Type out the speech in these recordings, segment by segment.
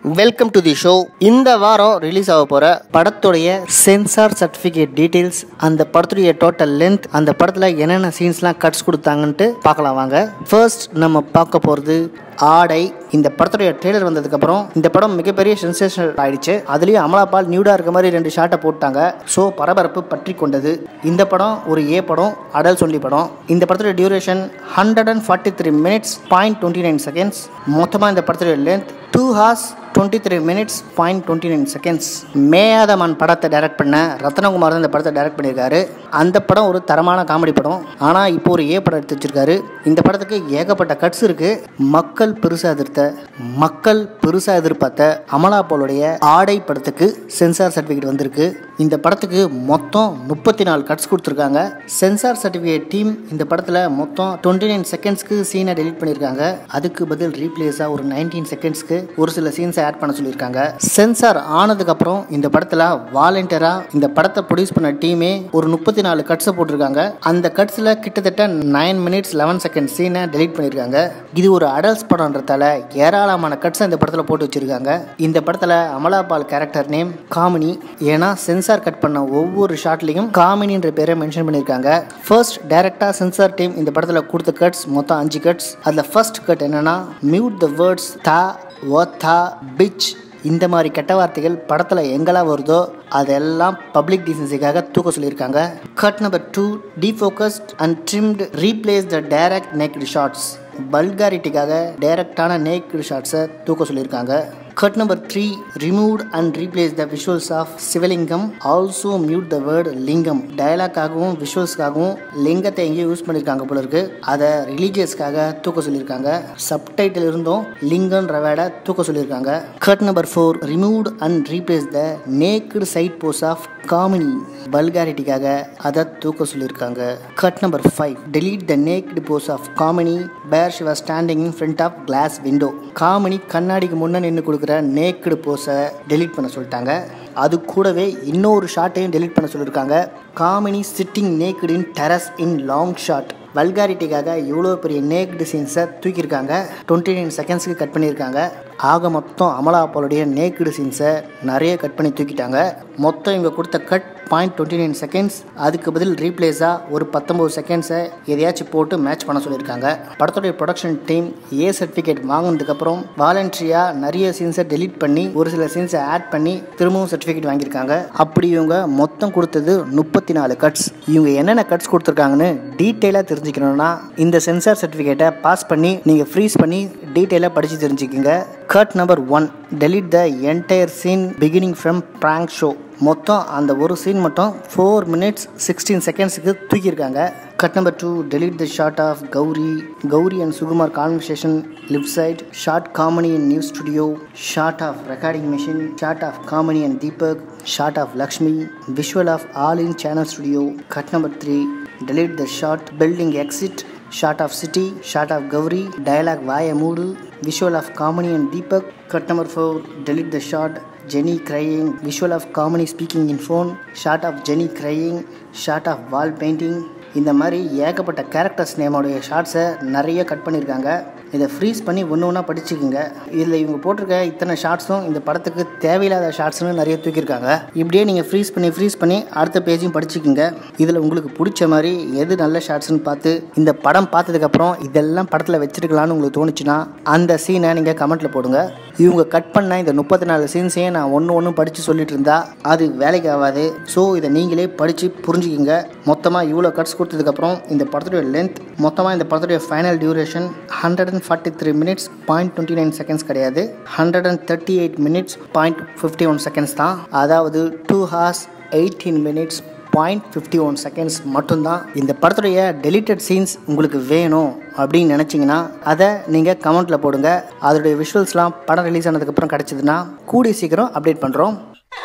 welcome to the show இந்த வாரம் release ஆக போகிற படத்துடைய சென்சார் சர்டிஃபிகேட் டீட்டெயில்ஸ் அந்த படத்துடைய டோட்டல் லென்த் அந்த படத்தில் என்னென்ன சீன்ஸ்லாம் கட்ஸ் கொடுத்தாங்கன்ட்டு பார்க்கலாம் வாங்க ஃபர்ஸ்ட் நம்ம பார்க்க போகிறது ஆடை இந்த படத்துடைய ட்ரெய்லர் வந்ததுக்கப்புறம் இந்த படம் மிகப்பெரிய சென்சேஷனல் ஆயிடுச்சு அதுலேயும் அமலாபால் நியூடாக இருக்க மாதிரி ரெண்டு ஷாட்டை போட்டாங்க ஸோ பரபரப்பு பற்றி கொண்டது இந்த படம் ஒரு ஏ படம் அடல் சொல்லி படம் இந்த படத்துடைய duration hundred and forty three minutes point twenty nine seconds மொத்தமாக இந்த படத்துடைய length two hours twenty three minutes point twenty nine seconds Meyadha Maan படத்தை டைரக்ட் பண்ண ரத்னகுமார் தான் இந்த படத்தை டைரக்ட் பண்ணியிருக்காரு அந்த படம் ஒரு தரமான காமெடி படம் ஆனால் இப்போ ஒரு ஏ படம் எடுத்து வச்சிருக்காரு இந்த படத்துக்கு ஏகப்பட்ட கட்ஸ் இருக்கு மக்கள் பெருசாக எதிர்த்த மக்கள் பெருசாக எதிர்பார்த்த அமலா பாலுடைய ஆடை படத்துக்கு சென்சார் சர்டிஃபிகேட் வந்திருக்கு இந்த படத்துக்கு மொத்தம் முப்பத்தி நாலு கட்ஸ் கொடுத்துருக்காங்க சென்சார் சர்டிஃபிகேட் டீம் இந்த படத்தில் மொத்தம் டுவெண்ட்டி நைன் செகண்ட்ஸ்க்கு சீனை டெலிட் பண்ணியிருக்காங்க அதுக்கு பதில் ரீப்ளேஸாக ஒரு நைன்டீன் செகண்ட்ஸ்க்கு ஒரு சில சீன்ஸை ஆட் பண்ண சொல்லியிருக்காங்க சென்சார் ஆனதுக்கப்புறம் இந்த படத்தில் வாலண்டியராக இந்த படத்தை ப்ரொடியூஸ் பண்ண டீமே ஒரு முப்பத்தி நாலு கட்ஸை போட்டிருக்காங்க அந்த கட்ஸில் கிட்டத்தட்ட நைன் மினிட்ஸ் லெவன் செகண்ட் சீனை டெலிட் பண்ணியிருக்காங்க இது ஒரு அடல்ட்ஸ் படம்ன்றதால ஏராளமான கட்ஸை இந்த படத்தில் போட்டு வச்சிருக்காங்க இந்த படத்தில் அமலாபால் கேரக்டர் நேம் காமினி ஏன்னா சென்சார் கட் பண்ண ஒவ்வொரு ஷாட்லையும் காமினின்ற பேரை மென்ஷன் பண்ணியிருக்காங்க ஃபர்ஸ்ட் டைரக்டாக சென்சார் டீம் இந்த படத்தில் கொடுத்த கட்ஸ் மொத்தம் அஞ்சு கட்ஸ் அதில் ஃபர்ஸ்ட் கட் என்னன்னா மியூட் த வேர்ட்ஸ் தா ஒத்தா பிச் இந்த மாதிரி கெட்ட வார்த்தைகள் படத்தில் எங்கெல்லாம் வருதோ அதெல்லாம் பப்ளிக் டீசன்சிக்காக தூக்க சொல்லியிருக்காங்க cut number two defocused and trimmed replace the direct naked shots பல்காரிட்டிக்காக டைரக்டான நேக்டு ஷார்ட்ஸை தூக்க சொல்லியிருக்காங்க cut number three removed and replace the visuals of Shivalingam also mute the word lingam டயலாக்காகவும் விஷுவல்ஸ்க்காகவும் லிங்கத்தை எங்கேயும் யூஸ் பண்ணியிருக்காங்க போல இருக்கு அதை ரிலீஜியஸ்க்காக தூக்க சொல்லியிருக்காங்க சப்டைட்டில் இருந்தும் லிங்கன்ற வேர்டை தூக்க சொல்லியிருக்காங்க cut number four removed and replace the naked side pose of Kamini பல்காரிட்டிக்காக அதை தூக்க சொல்லியிருக்காங்க cut number five delete the naked pose of Kamini bare she was standing in front of glass window Kamini கண்ணாடிக்கு முன்னே நின்று கொடுக்குற நேக்குடு போஸை delete பண்ண சொல்லிட்டாங்க அது கூடவே இன்னொரு ஷாட்டையும் delete பண்ண சொல்லியிருக்காங்க Kamini sitting naked in terrace in long shot வல்காரிட்டிக்காக இவ்வளோ பெரிய நேக்டு சீன்ஸை தூக்கியிருக்காங்க டுவெண்ட்டி நைன் செகண்ட்ஸ்க்கு கட் பண்ணியிருக்காங்க ஆக மொத்தம் அமலா பாலுடைய நேக்குடு சீன்ஸை நிறைய கட் பண்ணி தூக்கிட்டாங்க மொத்தம் இவங்க கொடுத்த cut point twenty nine seconds அதுக்கு பதில் ரீப்ளேஸாக ஒரு பத்தொம்பது செகண்ட்ஸை எதையாச்சும் போட்டு மேட்ச் பண்ண சொல்லியிருக்காங்க படத்துடைய ப்ரொடக்ஷன் டீம் ஏ சர்டிஃபிகேட் வாங்கினதுக்கப்புறம் வாலண்ட்ரியாக நிறைய சீன்ஸை டெலீட் பண்ணி ஒரு சில சீன்ஸை ஆட் பண்ணி திரும்பவும் சர்டிஃபிகேட் வாங்கியிருக்காங்க அப்படி இவங்க மொத்தம் கொடுத்தது முப்பத்தி நாலு கட்ஸ் இவங்க என்னென்ன கட்ஸ் கொடுத்துருக்காங்கன்னு டீட்டெயிலாக தெரிஞ்சுக்கணும்னா இந்த சென்சார் சர்டிஃபிகேட்டை பாஸ் பண்ணி நீங்கள் ஃப்ரீஸ் பண்ணி டீட்டெயிலாக படித்து தெரிஞ்சுக்கோங்க cut number one delete the entire scene beginning from prank show மொத்தம் அந்த ஒரு சீன் மட்டும் ஃபோர் மினிட்ஸ் சிக்ஸ்டீன் செகண்ட்ஸுக்கு தூக்கியிருக்காங்க cut number two delete the shot of Gowri Gowri and Sukumar conversation lift side shot comedy and news studio shot of recording machine shot of comedy and Deepak shot of Lakshmi visual of all in channel studio cut number three delete the shot building exit short of city shot of Gowri dialogue வாய மூடு visual of comedy and Deepak cut number four delete the shot Jenny crying visual of comedy speaking in phone shot of Jenny crying shot of wall painting இந்த மாதிரி ஏகப்பட்ட characters நேமோடைய ஷார்ட்ஸை நிறைய cut பண்ணியிருக்காங்க இதை freeze பண்ணி ஒன்று ஒன்றா படிச்சுக்கோங்க இதில் இவங்க போட்டிருக்க இத்தனை ஷார்ட்ஸும் இந்த படத்துக்கு தேவையில்லாத ஷார்ட்ஸ்னு நிறைய தூக்கியிருக்காங்க இப்படியே நீங்கள் ஃப்ரீஸ் பண்ணி ஃப்ரீஸ் பண்ணி அடுத்த பேஜையும் படிச்சுக்கோங்க இதில் உங்களுக்கு பிடிச்ச மாதிரி எது நல்ல ஷார்ட்ஸ்னு பார்த்து இந்த படம் பார்த்ததுக்கப்புறம் இதெல்லாம் படத்தில் வச்சிருக்கலாம்னு உங்களுக்கு தோணுச்சுன்னா அந்த சீனை நீங்கள் கமெண்ட்டில் போடுங்க இவங்க கட் பண்ண இந்த முப்பத்தி நாலு சீன்ஸையும் நான் ஒன்று ஒன்று படித்து சொல்லிட்டு இருந்தா அது வேலைக்கு ஆகாது ஸோ இதை நீங்களே படித்து புரிஞ்சுக்கிங்க மொத்தமாக இவ்வளோ கட்ஸ் கொடுத்ததுக்கப்புறம் இந்த படத்துடைய லென்த் மொத்தமாக இந்த படத்துடைய final duration hundred and forty three minutes point twenty nine seconds கிடையாது hundred and thirty eight minutes point fifty one seconds தான் அதாவது two hours eighteen minutes point fifty one seconds மட்டும்தான் இந்த படத்துடைய டெலிட்டட் சீன்ஸ் உங்களுக்கு வேணும் அப்படின்னு நினச்சிங்கன்னா அதை நீங்கள் கமெண்ட்டில் போடுங்க அதோடைய விஷுவல்ஸ்லாம் படம் ரிலீஸ் ஆனதுக்கப்புறம் கிடச்சிதுன்னா கூடிய சீக்கிரம் அப்டேட் பண்ணுறோம்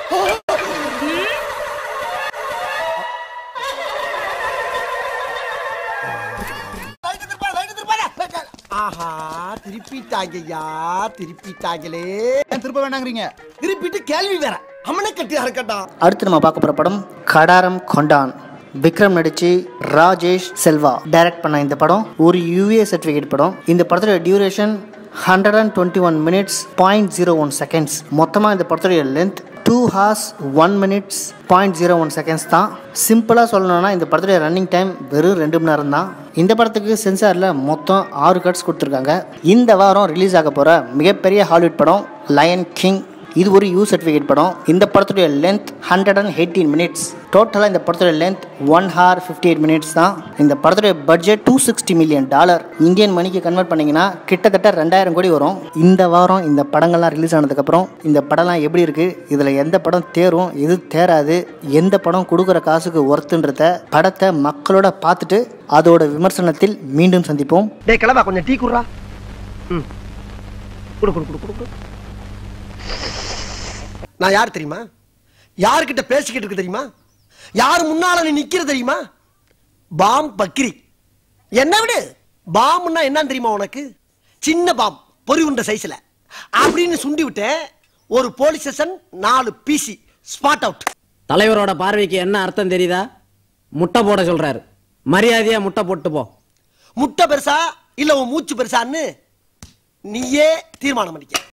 ஆஹா திருப்பிட்டாங்கய்யா திருப்பிட்டாங்களே ஏன் திருப்ப வேண்டாங்கிறீங்க திருப்பிட்டு கேள்வி வேற அம்மனை கட்டி இருக்கட்டும் அடுத்து நம்ம பார்க்க போகிற படம் கடாரம் கொண்டான் விக்ரம் நடிச்சு ராஜேஷ் செல்வா டைரக்ட் பண்ண இந்த படம் ஒரு யூஏ சர்டிஃபிகேட் படம் இந்த படத்தோட duration hundred and twenty one minutes point zero one seconds மொத்தமாக இந்த படத்துடைய length two hours one minutes point zero one seconds தான் சிம்பிளாக சொல்லணும்னா இந்த படத்துடைய ரன்னிங் டைம் வெறும் ரெண்டு மணி நேரம் தான் இந்த படத்துக்கு சென்சாரில் மொத்தம் ஆறு கட்ஸ் கொடுத்துருக்காங்க இந்த வாரம் ரிலீஸ் ஆக போகிற மிகப்பெரிய ஹாலிவுட் படம் லயன் கிங் இது ஒரு யூ சர்டிஃபிகேட் படம் இந்த படத்துடைய length hundred and eighteen minutes டோட்டலாக இந்த படத்துடைய length one hour fifty eight minutes தான் இந்த படத்துடைய budget two sixty million dollar Indian மணிக்கு கன்வெர்ட் பண்ணிங்கன்னா கிட்டத்தட்ட ரெண்டாயிரம் கோடி வரும் இந்த வாரம் இந்த படங்கள்லாம் ரிலீஸ் ஆனதுக்கப்புறம் இந்த படம்லாம் எப்படி இருக்குது இதில் எந்த படம் தேரும் எது தேராது எந்த படம் கொடுக்குற காசுக்கு ஒர்த்துன்றத படத்தை மக்களோட பார்த்துட்டு அதோட விமர்சனத்தில் மீண்டும் சந்திப்போம் டேய் கிளம்பா கொஞ்சம் டீ குடுறா ம் குடு குடு குடு குடு குடு நான் யார் தெரியுமா யார்கிட்ட பேசிக்கிட்டு இருக்கு தெரியுமா யார் முன்னால நீ நிக்கிற தெரியுமா பாம் பக்ரி என்ன விடு பாம்னா என்னன்னு தெரியுமா உனக்கு சின்ன பாம் பொறி உண்ட சைஸ்ல அப்படின்னு சுண்டி விட்டேன் ஒரு போலீஸ் ஸ்டேஷன் நாலு பிசி ஸ்பாட் அவுட் தலைவரோட பார்வைக்கு என்ன அர்த்தம் தெரியுதா முட்டை போட சொல்றாரு மரியாதையா முட்டை போட்டு போ முட்டை பெருசா இல்ல உன் மூச்சு பெருசான்னு நீயே தீர்மானம் பண்ணிக்க